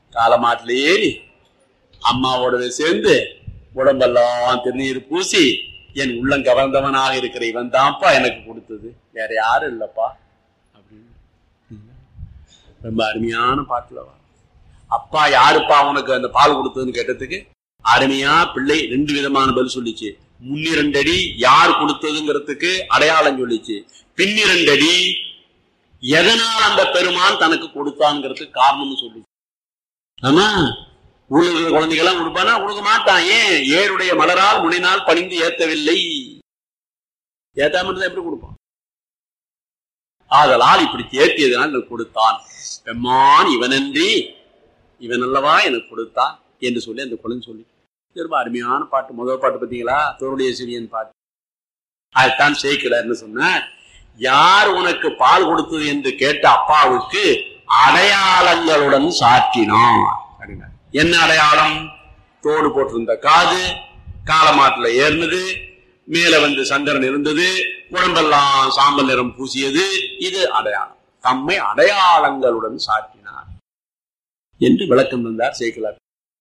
காலமாட்டுல ஏறி அம்மாவோட சேர்ந்து உடம்பெல்லாம் திருநீர் பூசி என் உள்ளம் கவர்ந்தவனாக இருக்கிற இவன் தான்ப்பா எனக்கு கொடுத்தது வேற யாரும் இல்லப்பா அப்படின்னு ரொம்ப அருமையான பாட்டுல வா அப்பா யாருப்பா உனக்கு அந்த பால் கொடுத்ததுன்னு கேட்டதுக்கு அருமையா பிள்ளை ரெண்டு விதமான பதில் சொல்லிச்சு முன்னிரண்டடி யார் கொடுத்ததுங்கிறதுக்கு அடையாளம் சொல்லிச்சு பின்னிரண்டடி எதனால் அந்த பெருமான் தனக்கு கொடுத்தாங்கிறதுக்கு காரணம்னு சொல்லிச்சு ஆமா ஊழல் இருக்கிற குழந்தைகள்லாம் கொடுப்பானா கொடுக்க மாட்டான் ஏன் ஏருடைய மலரால் முனினால் பணிந்து ஏத்தவில்லை ஏத்தாம இருந்தா எப்படி கொடுப்பான் ஆதலால் இப்படி ஏற்றியதனால் எனக்கு கொடுத்தான் பெம்மான் இவனன்றி இவன் அல்லவா எனக்கு கொடுத்தான் என்று சொல்லி அந்த குழந்தை சொல்லி இது ரொம்ப அருமையான பாட்டு முதல் பாட்டு பார்த்தீங்களா தோருடைய சிறியன் பாட்டு அதுதான் சேர்க்கலன்னு சொன்னார் யார் உனக்கு பால் கொடுத்தது என்று கேட்ட அப்பாவுக்கு அடையாளங்களுடன் சாற்றினான் அப்படின்னார். என்ன அடையாளம் தோடு போட்டிருந்த காது காலமாட்டுல ஏறினது மேல வந்து சந்திரன் இருந்தது உடம்பெல்லாம் சாம்பல் நிறம் பூசியது இது அடையாளம் தம்மை அடையாளங்களுடன் சாற்றினார் என்று விளக்கம் தந்தார் சேக்கலார்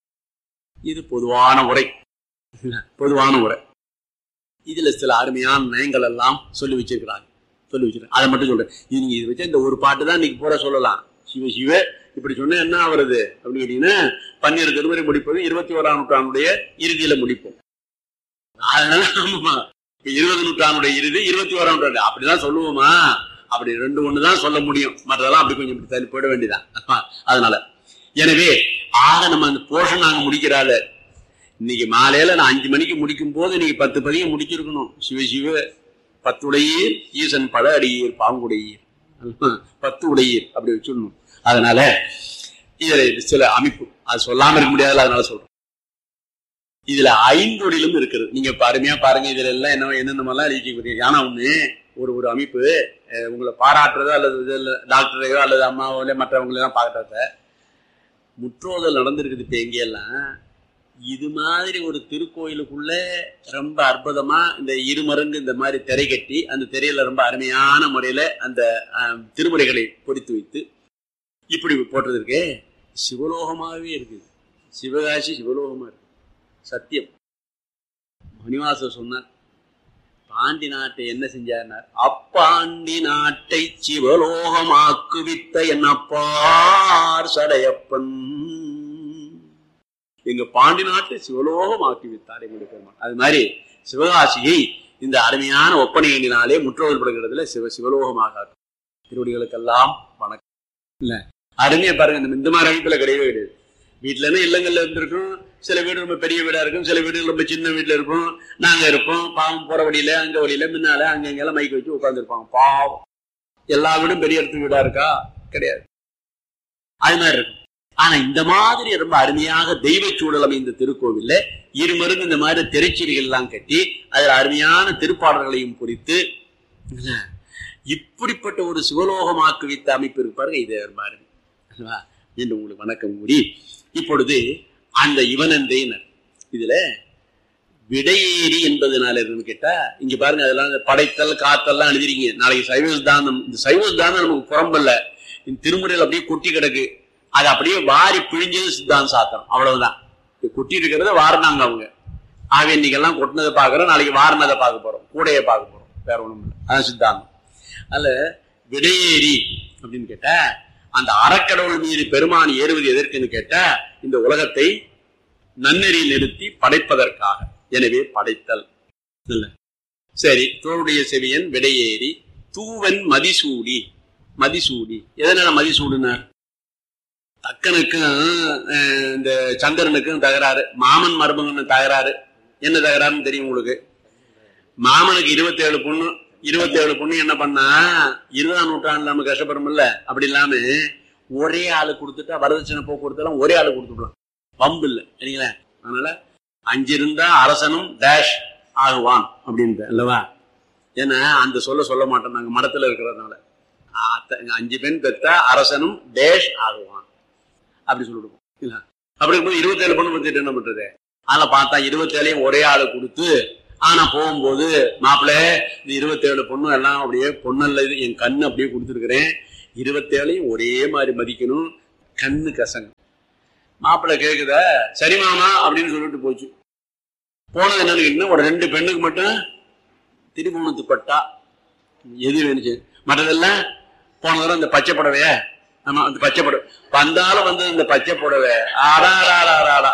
இது பொதுவான உரை பொதுவான உரை இதுல சில அருமையான நயங்கள் எல்லாம் சொல்லி வச்சிருக்கிறாங்க சொல்லி வச்சிருக்காங்க அதை மட்டும் சொல்றேன் இது நீங்க இது வச்ச இந்த ஒரு பாட்டு தான் இன்னைக்கு பூரா சொல்லலாம் சிவ சிவ இப்படி சொன்னா என்ன ஆகுறது அப்படின்னு கேட்டீங்கன்னா பன்னிரு திருமுறை முடிப்பது இருபத்தி ஓராம் நூற்றாண்டுடைய இறுதியில முடிப்போம் அதனால ஆமாமா இப்ப இருபது நூற்றாண்டுடைய இறுதி இருபத்தி ஓராம் நூற்றாண்டு அப்படிதான் சொல்லுவோமா அப்படி ரெண்டு ஒண்ணு தான் சொல்ல முடியும் மற்றதெல்லாம் அப்படி கொஞ்சம் இப்படி தள்ளி போயிட வேண்டியதான் அதனால எனவே ஆக நம்ம அந்த போர்ஷன் நாங்க முடிக்கிறாள் இன்னைக்கு மாலையில நான் அஞ்சு மணிக்கு முடிக்கும் போது இன்னைக்கு பத்து பதியம் முடிச்சிருக்கணும் சிவ சிவ பத்துடையீர் ஈசன் பல அடியீர் பாங்குடையீர் பத்து உடையீர் அப்படி வச்சிடணும் அதனால இதுல சில அமைப்பு அது சொல்லாம இருக்க முடியாதுல அதனால சொல்றேன் இதுல ஐந்தொழிலும் இருக்குது நீங்க இப்ப அருமையா பாருங்க இதுல எல்லாம் என்ன என்னென்ன மாதிரிலாம் எழுதி ஆனா ஒண்ணு ஒரு ஒரு அமைப்பு அஹ், உங்களை பாராட்டுறதோ அல்லது இதுல டாக்டரையோ அல்லது அம்மாவோ இல்லை மற்றவங்களெல்லாம் பாக்குறத முற்றோதல் நடந்திருக்குது இப்ப எங்கெல்லாம் இது மாதிரி ஒரு திருக்கோயிலுக்குள்ள ரொம்ப அற்புதமா இந்த இருமருங்கு இந்த மாதிரி திரை கட்டி அந்த திரையில ரொம்ப அருமையான முறையில அந்த ஆஹ், திருமுறைகளை பொறித்து வைத்து இப்படி போட்டது இருக்கே சிவலோகமாகவே இருக்குது சிவகாசி சிவலோகமா இருக்கு சத்தியம் மணிவாசர் சொன்னார் பாண்டி நாட்டை என்ன செஞ்சார்னார் அப்பாண்டி நாட்டை சிவலோகமாக்குவித்த என் அப்பார் சடையப்பன் எங்க பாண்டி நாட்டை சிவலோகமாக்கி வித்தார் எங்களுடைய பெருமான் அது மாதிரி சிவகாசியை இந்த அருமையான ஒப்பனையினாலே முற்றோதல் படுகிறதுல சிவ சிவலோகமாக திருவடிகளுக்கெல்லாம் வணக்கம் இல்ல அருமையா பாருங்க இந்த இந்த மாதிரி அமைப்புல கிடையவே கிடையாது வீட்டுல இல்லங்கள்ல இருந்திருக்கும் சில வீடு ரொம்ப பெரிய வீடா இருக்கும் சில வீடு ரொம்ப சின்ன வீட்டுல இருப்போம் நாங்க இருப்போம் பாவம் போற வழியில அங்க வழியில முன்னால அங்க இங்கெல்லாம் மைக் வச்சு உட்காந்துருப்பாங்க பாவம் எல்லா வீடும் பெரிய இடத்து வீடா இருக்கா கிடையாது அது மாதிரி இருக்கும் ஆனா இந்த மாதிரி ரொம்ப அருமையாக தெய்வ சூழல் அமைந்த திருக்கோவில்ல இருமருங்கு இந்த மாதிரி திரைச்சீரிகள் எல்லாம் கட்டி அதுல அருமையான திருப்பாடல்களையும் குறித்து இப்படிப்பட்ட ஒரு சிவலோகமாக்கு வைத்த அமைப்பு இருக்கு பாருங்க இது ரொம்ப அருமை அல்லவா? மீண்டும் உங்களுக்கு வணக்கம் கூறி இப்பொழுது அந்த இவனந்தேனர் இதுல விடையேறி என்பதனால இருக்குன்னு கேட்டா இங்க பாருங்க அதெல்லாம் இந்த படைத்தல் காத்தல்லாம் எழுதிருக்கீங்க நாளைக்கு சைவ சித்தாந்தம் இந்த சைவ சித்தாந்தம் நமக்கு புறம்பல்ல இந்த திருமுறையில் அப்படியே கொட்டி கிடக்கு அது அப்படியே வாரி பிழிஞ்சது சித்தாந்தம் சாத்திரம் அவ்வளவுதான் இது கொட்டி இருக்கிறத வாரினாங்க அவங்க ஆக இன்னைக்கெல்லாம் கொட்டினதை பார்க்கறோம் நாளைக்கு வாரினதை பார்க்க போறோம் கூடையை பார்க்க போறோம் வேற ஒண்ணும் இல்லை அதான் சித்தாந்தம் அதுல விடையேறி அப்படின்னு கேட்டா அந்த அறக்கடவுள் மீது பெருமான் ஏறுவது எதற்குன்னு கேட்டா இந்த உலகத்தை நன்னெறி நிறுத்தி படைப்பதற்காக எனவே படைத்தல் இல்ல சரி தோளுடைய செவியன் விடையேறி தூவன் மதிசூடி மதிசூடி எதனால மதிசூடினார் தக்கனுக்கும் அஹ், இந்த சந்திரனுக்கும் தகராறு மாமன் மருமகன் தகராறு என்ன தகராறுன்னு தெரியும் உங்களுக்கு மாமனுக்கு இருபத்தி ஏழு பொண்ணு இருபத்தி ஏழு பொண்ணு என்ன பண்ணா இருபதாம் நூற்றாண்டுல நம்ம கஷ்டப்படுறோம்ல அப்படி இல்லாம ஒரே ஆளு கொடுத்துட்டா வரதட்சணை போக்குவரத்து எல்லாம் ஒரே ஆளு கொடுத்துடலாம் வம்பு இல்லை சரிங்களா அதனால அஞ்சு இருந்தா அரசனும் டேஷ் ஆகுவான் அப்படின்ட்டு அல்லவா ஏன்னா அந்த சொல்ல சொல்ல மாட்டோம் நாங்க மடத்துல இருக்கிறதுனால அத்த- அஞ்சு பெண் பெத்தா அரசனும் டேஷ் ஆகுவான் அப்படி சொல்லிடுவோம் இல்ல அப்படி இருக்கும்போது இருபத்தேழு பொண்ணு பத்திட்டு என்ன பண்றது அதில் பார்த்தா இருபத்தேழையும் ஒரே ஆளு கொடுத்து ஆனா போகும்போது மாப்பிள்ள இந்த இருபத்தேழு பொண்ணு எல்லாம் அப்படியே பொண்ணல்ல இது என் கண்ணு அப்படியே கொடுத்துருக்கிறேன் இருபத்தேழையும் ஒரே மாதிரி மதிக்கணும் கண்ணு கசங்க மாப்பிள்ளை கேக்குத சரி மாமா அப்படின்னு சொல்லிட்டு போச்சு போனது என்னன்னு கேட்டீங்கன்னா ஒரு ரெண்டு பெண்ணுக்கு மட்டும் திருமணத்து பட்டா எது வேணுச்சு மற்றதெல்லாம் போன தடவை இந்த பச்சை புடவைய ஆமா அந்த பச்சை புடவை வந்தாலும் வந்து இந்த பச்சை புடவை ஆடா ஆடா ஆடா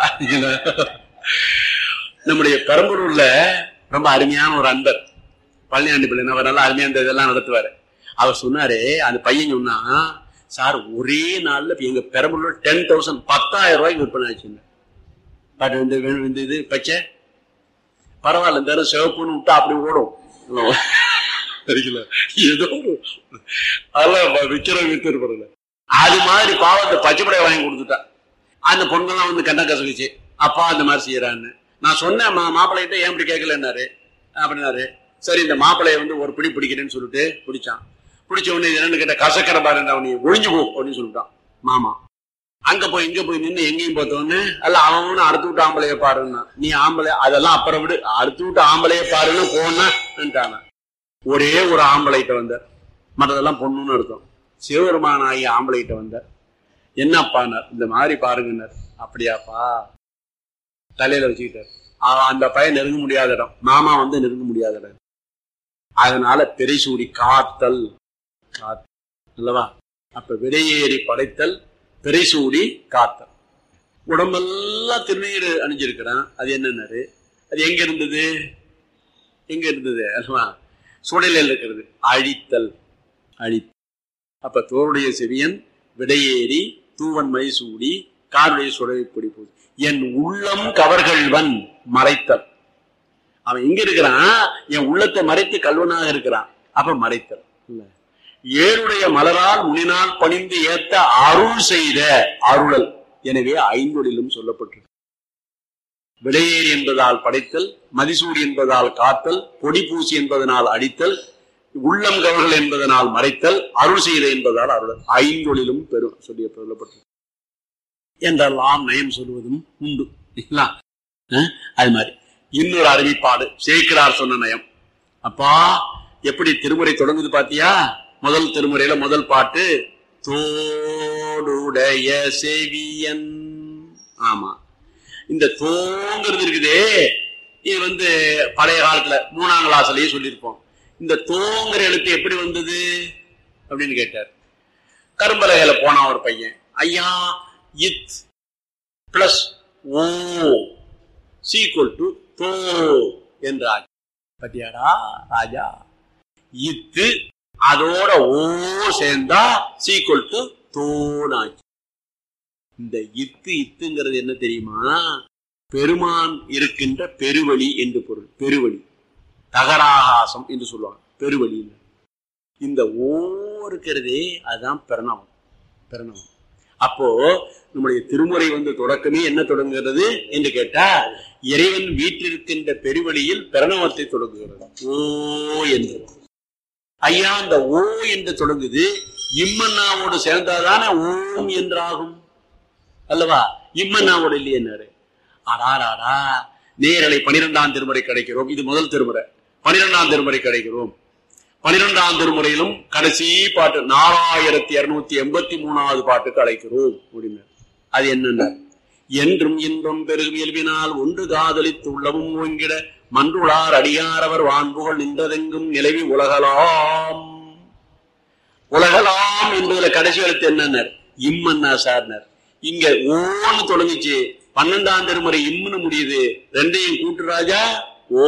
நம்முடைய பெரம்பலூர்ல ரொம்ப அருமையான ஒரு அன்பர் பழனியாண்டி பிள்ளை அவர் நல்லா அருமையா இந்த இதெல்லாம் நடத்துவாரு அவர் சொன்னாரு அந்த பையன் சொன்னா சார் ஒரே நாள்ல இப்ப எங்க பெரம்பலூர் டென் தௌசண்ட் பத்தாயிரம் ரூபாய்க்கு விற்பனை ஆச்சுங்க பட் இந்த வே- இந்த இது பச்சை பரவாயில்ல இந்த தடவை சிவப்புன்னு விட்டா அப்படி ஓடும் தெரியல ஏதோ ஒரு- அதெல்லாம் விற்கிறோம் வித்துருப்பதில்ல அது மாதிரி பாவம் அந்த பச்சை படையை வாங்கி கொடுத்துட்டா அந்த பொண்ணுலாம் வந்து கண்ண கசகுச்சு அப்பா அந்த மாதிரி செய்யறான்னு நான் சொன்னேன் மா மாப்பிள்ளைகிட்ட ஏன் இப்படி கேட்கலன்னாரு அப்படின்னாரு சரி இந்த மாப்பிள்ளைய வந்து ஒரு பிடி பிடிக்கிறேன்னு சொல்லிட்டு பிடிச்சான் பிடிச்ச உடனே இது என்னன்னு கேட்ட கசக்கரை பாரு அவனி ஒழிஞ்சு போ அப்படின்னு சொல்லிட்டான் மாமா அங்க போய் இங்க போய் நின்று எங்கேயும் பார்த்தோன்னு அல்ல அவனும் அடுத்து விட்டு ஆம்பளைய பாருன்னா நீ ஆம்பளை அதெல்லாம் அப்புறம் விடு அடுத்து விட்டு ஆம்பளைய பாருன்னு போனான்ட்டாங்க ஒரே ஒரு ஆம்பளைகிட்ட வந்தார் மற்றதெல்லாம் பொண்ணுன்னு அர்த்தம் சிவபெருமான் ஆகிய ஆம்பளைகிட்ட வந்தார் என்னப்பானார் இந்த மாதிரி பாருங்கன்னார் அப்படியாப்பா தலையில வச்சுக்கிட்டார் அவன் அந்த பையன் நெருங்க முடியாத இடம் மாமா வந்து நெருங்க முடியாத இடம் அதனால பெரிசூடி காத்தல் காத்தல் அல்லவா அப்ப விடையேறி படைத்தல் பெரிசூடி காத்தல் உடம்பெல்லாம் திருநீர் அணிஞ்சிருக்கிறான் அது என்னன்னாரு அது எங்க இருந்தது எங்க இருந்தது அல்லவா சுடலில் இருக்கிறது அழித்தல் அழி அப்ப தோருடைய செவியன் விடையேறி தூவன் மைசூடி காருடைய சுடலை பிடிப்போது என் உள்ளம் கவர்கள்வன் மறைத்தல் அவன் எங்க இருக்கிறான் என் உள்ளத்தை மறைத்து கல்வனாக இருக்கிறான் அப்ப மறைத்தல் இல்ல ஏழுடைய மலரால் முனினால் பணிந்து ஏத்த அருள் செய்த அருளல் எனவே ஐந்தொழிலும் சொல்லப்பட்டிருக்கு விடையேறி என்பதால் படைத்தல் மதிசூடி என்பதால் காத்தல் பொடி பூசி என்பதனால் அடித்தல் உள்ளம் கவர்கள் என்பதனால் மறைத்தல் அருள் செய்த என்பதால் அருளல் ஐந்தொழிலும் பெரும் சொல்லிய சொல்லப்பட்டிருக்கு என்றெல்லாம் நயம் சொல்வதும் உண்டு இல்லைங்களா? அஹ்? அது மாதிரி இன்னொரு அறிவிப்பாடு சேக்கிரார் சொன்ன நயம் அப்பா எப்படி திருமுறை தொடங்குது பாத்தியா முதல் திருமுறையில முதல் பாட்டு தோடுடைய செவியன் ஆமா இந்த தோங்கிறது இருக்குதே இது வந்து பழைய காலத்துல மூணாம் கிளாஸ்லயே சொல்லியிருப்போம் இந்த தோங்கிற எழுத்து எப்படி வந்தது அப்படின்னு கேட்டார் கரும்பலகையில போனான் ஒரு பையன் ஐயா இத் பிளஸ் ஓ சீக்குவல் டு தோ என்றார் பத்தியாடா ராஜா இத்து அதோட ஓ சேர்ந்தா சீக்குவல் டு தோனாச்சு இந்த இத்து இத்துங்கிறது என்ன தெரியுமா பெருமான் இருக்கின்ற பெருவழி என்று பொருள் பெருவழி தகராகாசம் என்று சொல்லுவாங்க பெருவழி இந்த ஓ இருக்கிறதே அதுதான் பிரணவம் பிரணவம் அப்போ நம்முடைய திருமுறை வந்து தொடக்கமே என்ன தொடங்குகிறது என்று கேட்டா இறைவன் வீட்டிருக்கின்ற பெருவழியில் பிரணவத்தை தொடங்குகிறது ஓ என்று ஐயா அந்த ஓ என்று தொடங்குது இம்மன்னாவோடு சேர்ந்தாதானே ஓம் என்றாகும் அல்லவா இம்மன்னாவோடு இல்லையன்னாரு அடாராடா நேரலை பனிரெண்டாம் திருமுறை கிடைக்கிறோம் இது முதல் திருமுறை பனிரெண்டாம் திருமுறை கிடைக்கிறோம் பனிரெண்டாம் திருமுறையிலும் கடைசி பாட்டு நாலாயிரத்தி இருநூத்தி எண்பத்தி மூணாவது பாட்டுக்கு அழைக்கிறோம் அப்படின்னார் அது என்னென்ன என்றும் இன்பம் பெருகும் இயல்பினால் ஒன்று காதலித்து உள்ளமும் ஓங்கிட மன்றுளார் அடியாரவர் வான்புகள் நின்றதெங்கும் நிலவி உலகலாம் உலகலாம் என்பதுல கடைசி எழுத்து என்னன்னர் இம்மன்னா சார்னர் இங்க ஓன்னு தொடங்குச்சு பன்னெண்டாம் திருமுறை இம்முன்னு முடியுது ரெண்டையும் கூட்டு ராஜா ஓ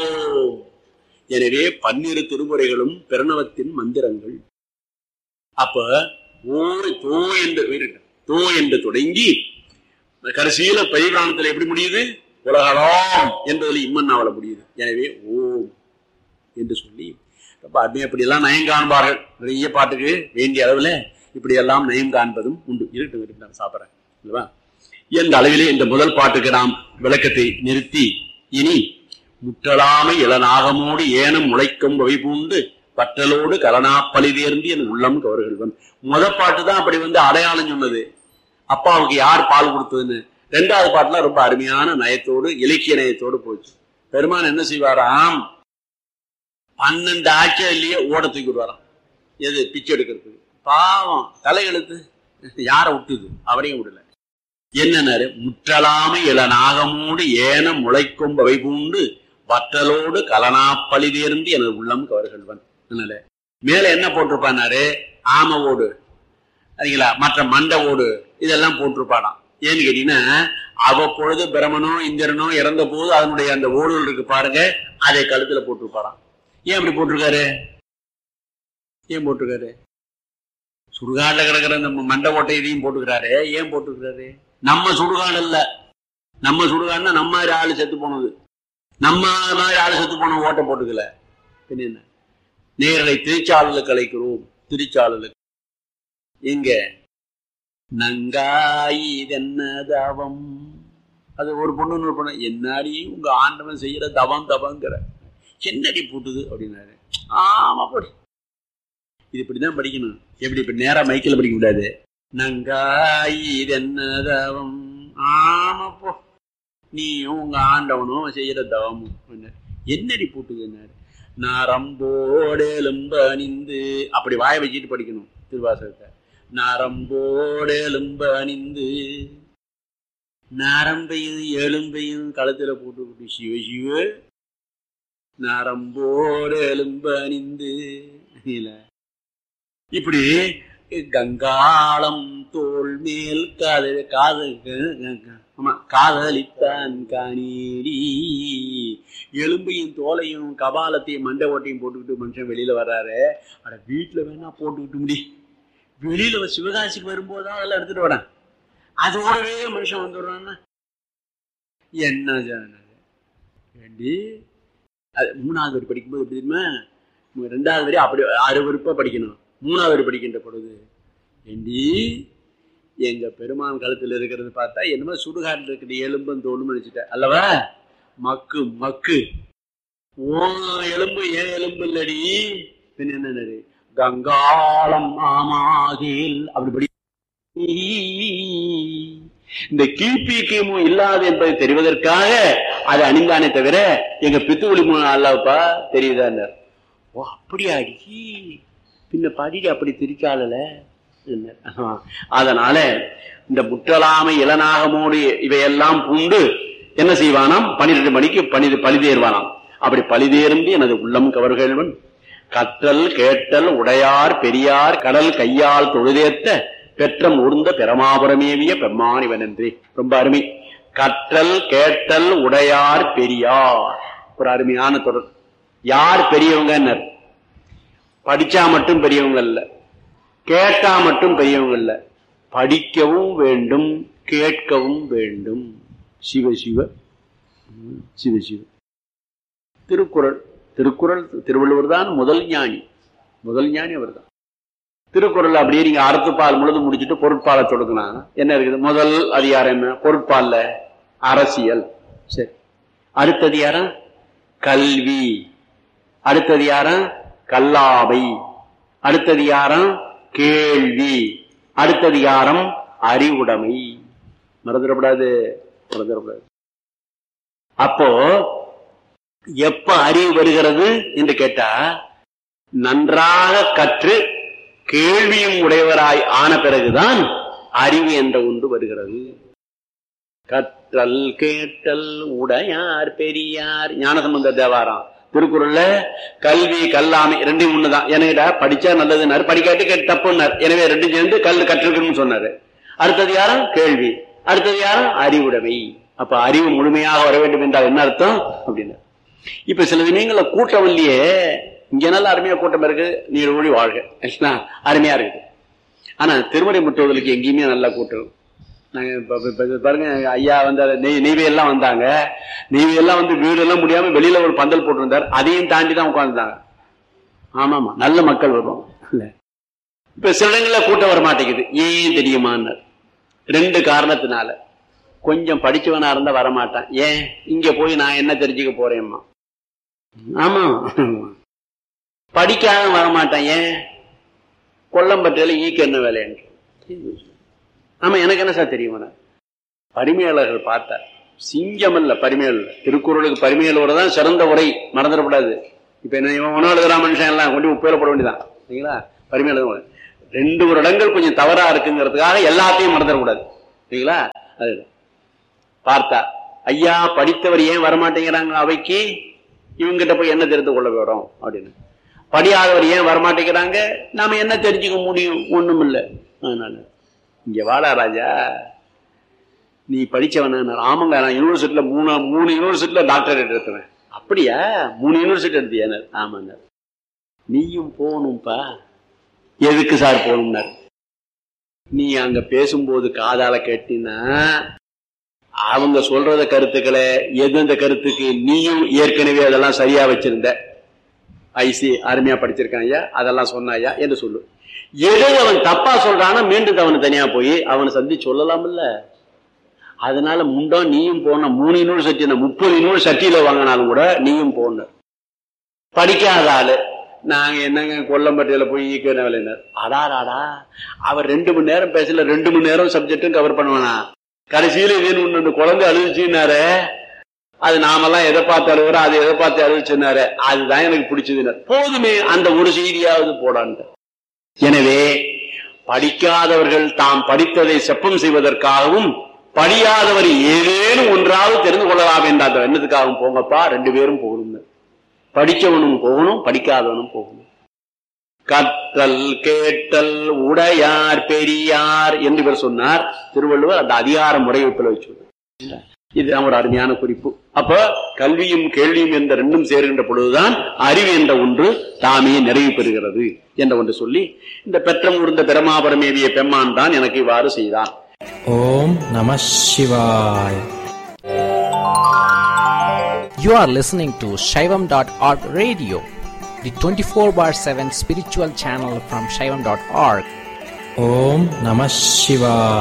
எனவே பன்னிரு திருமுறைகளும் பிரணவத்தின் மந்திரங்கள் அப்ப ஓ தோ என்று இருக்கு. தோ என்று தொடங்கி கடைசியில பரிபிராணத்துல எப்படி முடியுது உலகலாம் என்பதில் இம்மன்னாவல முடியுது எனவே ஓம் என்று சொல்லி ரொம்ப அருமையா இப்படி எல்லாம் நயம் காண்பார்கள் நிறைய பாட்டுக்கு வேண்டிய அளவுல இப்படி எல்லாம் நயம் காண்பதும் உண்டு இருக்கட்டும் இருக்கட்டும் நான் சாப்பிட்றேன் இல்லவா எந்த அளவிலே இந்த முதல் பாட்டுக்கு நாம் விளக்கத்தை நிறுத்தி இனி முற்றலாமை இளநாகமோடு ஏனம் முளைக்கும் வகை பூண்டு பற்றலோடு கலனாப்பலி தேர்ந்து என் உள்ளம் கவர்கள்வன் முத பாட்டு தான் அப்படி வந்து அடையாளம் சொன்னது அப்பாவுக்கு யார் பால் கொடுத்ததுன்னு ரெண்டாவது பாட்டுல ரொம்ப அருமையான நயத்தோடு இலக்கிய நயத்தோடு போச்சு பெருமான் என்ன செய்வாராம் பன்னெண்டு ஆட்சியிலேயே ஓட தூக்கி விடுவாராம் எது பிச்சை எடுக்கிறதுக்கு பாவம் தலையெழுத்து யாரை விட்டுது அவரையும் விடல என்னன்னாரு முற்றலாமை இளநாகமூடு ஏன முளைக்கும் பவை பூண்டு வற்றலோடு கலனாப்பழி தேர்ந்து எனது உள்ளம் கவர்கள்வன் அதனால மேல என்ன போட்டிருப்பானாரு ஆம ஓடு சரிங்களா மற்ற மண்ட ஓடு இதெல்லாம் போட்டிருப்பானாம் ஏன்னு கேட்டீங்கன்னா அவ்வப்பொழுது பிரமனோ இந்திரனோ இறந்த போது அதனுடைய அந்த ஓடுகள் இருக்கு பாருங்க அதை கழுத்துல போட்டிருப்பாராம் ஏன் அப்படி போட்டிருக்காரு ஏன் போட்டிருக்காரு சுடுகாடுல கிடக்கிற அந்த மண்ட ஓட்டை இதையும் போட்டுக்கிறாரு ஏன் போட்டுக்கிறாரு நம்ம சுடுகாடு இல்ல நம்ம சுடுகாடுனா நம்ம மாதிரி ஆளு செத்து போனது நம்ம மாதிரி ஆளு செத்து போன ஓட்டை போட்டுக்கல பின்ன என்ன நேரலை திருச்சாளலுக்கு அழைக்கிறோம் திருச்சாளலுக்கு எங்க நங்காய் இதென்ன தவம் அது ஒரு பொண்ணு இன்னொரு பொண்ணு என்னாடி உங்க ஆண்டவன் செய்யற தவம் தவங்கிற என்னடி போட்டுது அப்படின்னாரு ஆமா போடி இது இப்படிதான் படிக்கணும் எப்படி இப்ப நேரா மைக்கில் படிக்க கூடாது நங்காய் இதென்ன தவம் ஆமா போ நீ உங்க ஆண்டவனும் செய்யற தவமும் அப்படின்னாரு. என்னடி போட்டுதுன்னாரு நான் ரம்போடு எலும்பு அணிந்து அப்படி வாய வச்சுட்டு படிக்கணும் திருவாசகத்தை நரம்போடு எலும்பு அணிந்து நரம்பையும் எலும்பையும் களத்துல போட்டு விட்டு சிவ சிவ நரம்போடு எலும்பு அணிந்து இல்ல இப்படி கங்காளம் தோல் மேல் காதல் காதல் ஆமா காதலித்தான் காணீடி எலும்பையும் தோலையும் கபாலத்தையும் மண்டை ஓட்டையும் போட்டுக்கிட்டு மனுஷன் வெளியில வர்றாரு அட வீட்டுல வேணா போட்டுக்கிட்டு முடி வெளியில வ- சிவகாசிக்கு வரும்போதுதான் அதெல்லாம் எடுத்துட்டு வரேன் அதோடவே மனுஷன் வந்துடுறான்னா என்ன ஜனம் இது? ஏண்டி அது மூணாவது வரி படிக்கும்போது எப்படி தெரியுமா மு- ரெண்டாவது வரி அப்படி அறுவருப்பா படிக்கணும் மூணாவது வரி படிக்கின்ற பொழுது ஏண்டி எங்க பெருமான் கழுத்துல இருக்கிறது பார்த்தா என்னமோ சுடுகாட்டில் இருக்கிற எலும்பும் தோலும் நினைச்சிட்ட அல்லவா மக்கு மக்கு ஓ எலும்பு ஏன் எலும்பு இல்லடி பின்ன என்னது கங்காளம் ஆமாகில் அப்படி படி இந்த கிபி கிமு இல்லாது என்பதை தெரிவதற்காக அதை அணிந்தானே தவிர எங்க பித்துக்குளி அல்லப்பா தெரியுதா ஓ அப்படியா அடி பின்ன படிடி அப்படி திரிக்காலல அதனால இந்த முற்றலாமை இளநாகமோடு இவையெல்லாம் பூண்டு என்ன செய்வானாம் பன்னிரெண்டு மணிக்கு பணி பழிதேர்வானாம் அப்படி பழிதேர்ந்து எனது உள்ளம் கவர்கள்வன் கற்றல் கேட்டல் உடையார் பெரியார் கடல் கையால் தொழுதேத்த பெற்றம் ஊர்ந்த பெருமாபுரமேவிய பெம்மான் இவன் என்று ரொம்ப அருமை கற்றல் கேட்டல் உடையார் பெரியார் ஒரு அருமையான தொடர் யார் பெரியவங்க படிச்சா மட்டும் பெரியவங்க இல்ல கேட்டா மட்டும் பெரியவங்க இல்ல படிக்கவும் வேண்டும் கேட்கவும் வேண்டும் சிவ சிவ ம், சிவ சிவ திருக்குறள் திருக்குறள் திருவள்ளுவர் தான் முதல் ஞானி முதல் ஞானி அவர் தான் திருக்குறள் அப்படியே நீங்க அறத்துப்பால் முழுது முடிச்சுட்டு பொருட்பாலை சொல்லுங்கன்னா என்ன இருக்குது முதல் அதிகாரம் என்ன பொருட்பால்ல அரசியல் சரி அடுத்த அதிகாரம் கல்வி அடுத்த அதிகாரம் கல்லாவை அடுத்த அதிகாரம் கேள்வி அடுத்த அதிகாரம் அறிவுடைமை மறந்துடக்கூடாது மறந்துடக்கூடாது அப்போ எப்ப அறிவு வருகிறது என்று கேட்டா நன்றாக கற்று கேள்வியும் உடையவராய் ஆன பிறகுதான் அறிவு என்ற ஒன்று வருகிறது கற்றல் கேட்டல் உடையார் பெரியார் ஞானசம்பந்த தேவாரம் திருக்குறள்ல கல்வி கல்லாமை ரெண்டையும் ஒண்ணுதான் எனக்கிட்ட படிச்சா நல்லதுன்னாரு படிக்காட்டி கேட்டு தப்புன்னார் எனவே ரெண்டும் சேர்ந்து கல் கற்றிருக்கணும்னு சொன்னாரு அடுத்தது யாரும் கேள்வி அடுத்தது யாரும் அறிவுடைமை அப்ப அறிவு முழுமையாக வர வேண்டும் என்றால் என்ன அர்த்தம் அப்படின்னு இப்ப சில சமயங்கள்ல கூட்டம் இல்லையே இங்க நல்ல அருமையா கூட்டம் இருக்கு நீர் ஒழி வாழ்க இல்லைங்களா? அருமையா இருக்குது ஆனா திருமறை முற்றுவதற்கு எங்கேயுமே நல்ல கூட்டம் நாங்க இப்ப- இப்ப- இப்ப பாருங்க ஐயா வந்து நெய் நெய்வேலாம் வந்தாங்க நெய்வேலாம் வந்து வீடு எல்லாம் முடியாம வெளியில ஒரு பந்தல் போட்டிருந்தார் அதையும் தாண்டி தான் உட்கார்ந்தாங்க ஆமாமா நல்ல மக்கள் வருவாங்க இல்ல இப்ப சில இடங்கள்ல கூட்டம் வர மாட்டேங்குது ஏன் தெரியுமான்னார் ரெண்டு காரணத்தினால கொஞ்சம் படிச்சவனா இருந்தா வரமாட்டான் ஏன் இங்க போய் நான் என்ன தெரிஞ்சுக்க போறேம்மா ஆமா படிக்காம வரமாட்டான் ஏன் கொல்லம்பட்டியில ஈக்கு என்ன வேலைன்னு ஆமா எனக்கு என்ன சார் தெரியும் பரிமையாளர்கள் பார்த்தார் சிங்கம் அல்ல பரிமையாளர் திருக்குறளுக்கு பரிமையாளர் தான் சிறந்த உரை மறந்துடக்கூடாது இப்ப என்ன இவன் உணவு எழுதுறா மனுஷன் எல்லாம் கொண்டு உப்பேல போட வேண்டியதான் சரிங்களா பரிமையாளர் ரெண்டு வருடங்கள் கொஞ்சம் தவறா இருக்குங்கிறதுக்காக எல்லாத்தையும் மறந்துடக்கூடாது சரிங்களா அது பார்த்தா ஐயா படித்தவர் ஏன் வரமாட்டேங்கிறாங்க அவைக்கு இவங்கிட்ட போய் என்ன தெரிந்து கொள்ள போறோம் அப்படின்னு படியாதவர் ஏன் வரமாட்டேங்கிறாங்க நாம என்ன தெரிஞ்சுக்க முடியும் ஒண்ணும் இல்லை அதனால இங்க வாடா ராஜா நீ படிச்சவன ஆமாங்க நான் யூனிவர்சிட்டியில மூணு மூணு யூனிவர்சிட்டியில டாக்டரேட் எடுத்துவேன் அப்படியா மூணு யூனிவர்சிட்டி எடுத்தியா ஆமாங்க நீயும் போகணும்ப்பா எதுக்கு சார் போகணும்னாரு நீ அங்க பேசும்போது காதால கேட்டினா அவங்க சொல்றத கருத்துக்களை எந்தெந்த கருத்துக்கு நீயும் ஏற்கனவே அதெல்லாம் சரியா வச்சிருந்த ஐசி அருமையா படிச்சிருக்கான் ஐயா அதெல்லாம் சொன்னாயா என்று சொல்லு எது அவன் தப்பா சொல்றானா மீண்டும் அவனை தனியா போய் அவனை சந்தி சொல்லலாம்ல அதனால முண்டோம் நீயும் போன மூணு யூனிவர்சிட்டி முப்பது யூனிவர்சிட்டியில வாங்கினாலும் கூட நீயும் போன படிக்காத ஆளு நாங்க என்னங்க கொல்லம்பட்டியில போய் ஈக்கிற வேலையினர் அடாடாடா அவர் ரெண்டு மணி நேரம் பேசல ரெண்டு மணி நேரம் சப்ஜெக்டும் கவர் பண்ணுவானா கடைசியில இது ஒண்ணு குழந்தை அழுதுச்சுனாரு அது நாமெல்லாம் எதை பார்த்து அழுகுறோம் அது எதை பார்த்து அழுதுச்சுனாரு அதுதான் எனக்கு பிடிச்சதுனார் போதுமே அந்த ஒரு செய்தியாவது போடான்ட்டு எனவே படிக்காதவர்கள் தாம் படித்ததை செப்பம் செய்வதற்காகவும் படியாதவர் ஏதேனும் ஒன்றாவது தெரிந்து கொள்ளலாம் என்ற அந்த எண்ணத்துக்காகவும் போங்கப்பா ரெண்டு பேரும் போகணும் படிச்சவனும் போகணும் படிக்காதவனும் போகணும் கற்றல் கேட்டல் உடையார் பெரியார் என்று இவர் சொன்னார் திருவள்ளுவர் அந்த அதிகார முறையீட்டில் வச்சு இது ஒரு அருமையான குறிப்பு அப்ப கல்வியும் கேள்வியும் என்ற ரெண்டும் சேருகின்ற பொழுதுதான் அறிவு என்ற ஒன்று தாமே நிறைவு பெறுகிறது என்ற ஒன்று சொல்லி இந்த பெற்றம் உருந்த பெருமாபரமேவிய பெம்மான் தான் எனக்கு இவ்வாறு செய்தான் ஓம் நம சிவாய் You are listening to Shaivam.org radio, the 24 bar 7 spiritual channel from Shaivam.org. ஓம் நம சிவாய்